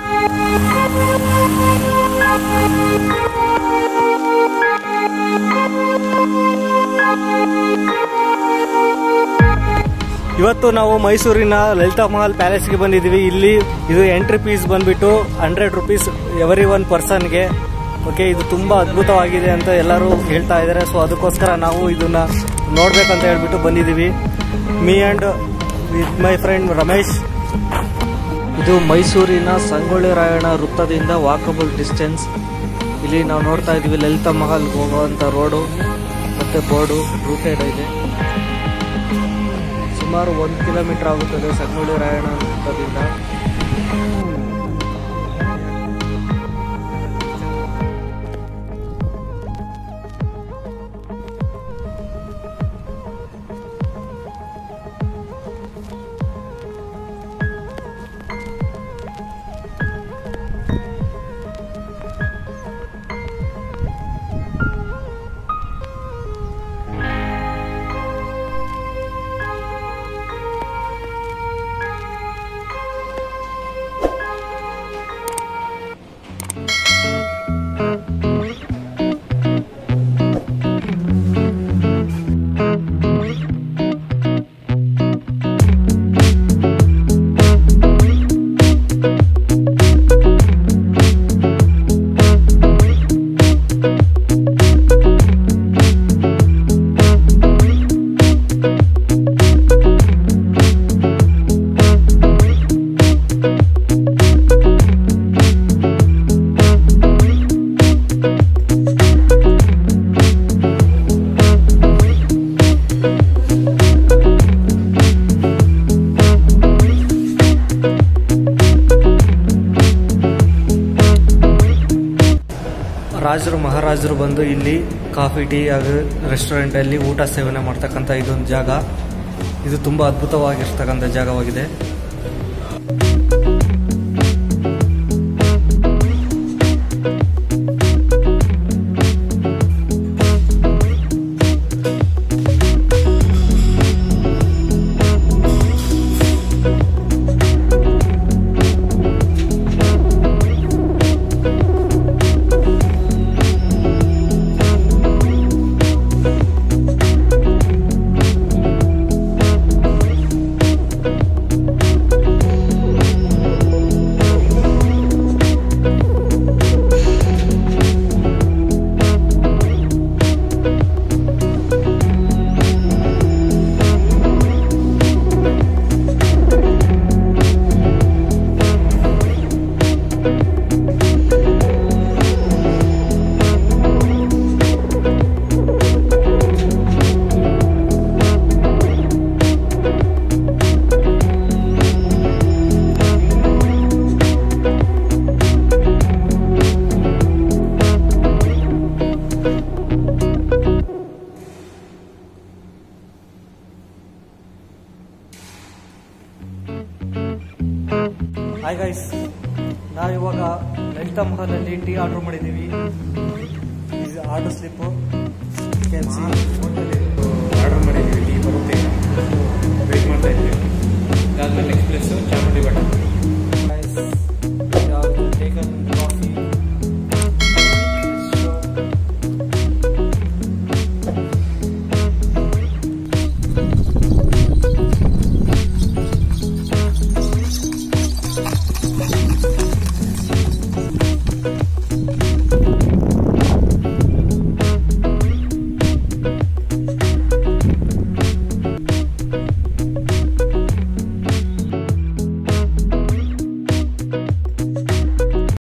ಇವತ್ತು ನಾವು ಮೈಸೂರಿನ ಲಲಿತಾ ಮಹಲ್ ಪ್ಯಾಲೇಸ್ಗೆ ಬಂದಿದ್ದೀವಿ ಇಲ್ಲಿ ಇದು ಎಂಟ್ರಿ ಫೀಸ್ ಬಂದ್ಬಿಟ್ಟು ಹಂಡ್ರೆಡ್ ರುಪೀಸ್ ಎವರಿ ಒನ್ ಪರ್ಸನ್ಗೆ ಓಕೆ ಇದು ತುಂಬಾ ಅದ್ಭುತವಾಗಿದೆ ಅಂತ ಎಲ್ಲರೂ ಹೇಳ್ತಾ ಇದ್ದಾರೆ ಸೊ ಅದಕ್ಕೋಸ್ಕರ ನಾವು ಇದನ್ನ ನೋಡ್ಬೇಕಂತ ಹೇಳ್ಬಿಟ್ಟು ಬಂದಿದ್ದೀವಿ me and with my friend Ramesh ಇದು ಮೈಸೂರಿನ ಸಂಗೊಳ್ಳಿ ರಾಯಣ್ಣ ವೃತ್ತದಿಂದ ವಾಕಬಲ್ ಡಿಸ್ಟೆನ್ಸ್ ಇಲ್ಲಿ ನಾವು ನೋಡ್ತಾ ಇದ್ದೀವಿ ಲಲಿತಾ ಮಹಲ್ಗೆ ಹೋಗುವಂಥ ರೋಡು ಮತ್ತೆ ಬೋರ್ಡು ರೂಟೆಡ್ ಇದೆ ಸುಮಾರು ಒಂದು ಕಿಲೋಮೀಟರ್ ಆಗುತ್ತದೆ ಸಂಗೊಳ್ಳಿ ರಾಯಣ್ಣ ವೃತ್ತದಿಂದ ರಾಜರು ಮಹಾರಾಜರು ಬಂದು ಇಲ್ಲಿ ಕಾಫಿ ಟೀ ಹಾಗೂ ರೆಸ್ಟೋರೆಂಟಲ್ಲಿ ಊಟ ಸೇವನೆ ಮಾಡ್ತಕ್ಕಂಥ ಇದೊಂದು ಜಾಗ ಇದು ತುಂಬ ಅದ್ಭುತವಾಗಿರ್ತಕ್ಕಂಥ ಜಾಗವಾಗಿದೆ ಹಾಯ್ ಗೈಸ್ ನಾವಿವಾಗ ಲಲಿತಾ ಮಹಲಲ್ಲಿ ಟೀ ಆರ್ಡರ್ ಮಾಡಿದ್ದೀವಿ ಆರ್ಡರ್ ಸ್ಲಿಪ್ಪು ಕ್ಯಾನ್ಸಿ ಆರ್ಡರ್ ಮಾಡಿದ್ದೀವಿ ಟೀ ಬರುತ್ತೆ ವೆಯ್ಟ್ ಮಾಡ್ತಾ ಇದ್ದೀವಿ ಅದಾದ್ಮೇಲೆ ನೆಕ್ಸ್ಟ್ ಪ್ಲೇಸು ಚಾಮುಂಡಿ ಬೆಟ್ಟ ಟೇಕನ್ ಕಾಫಿ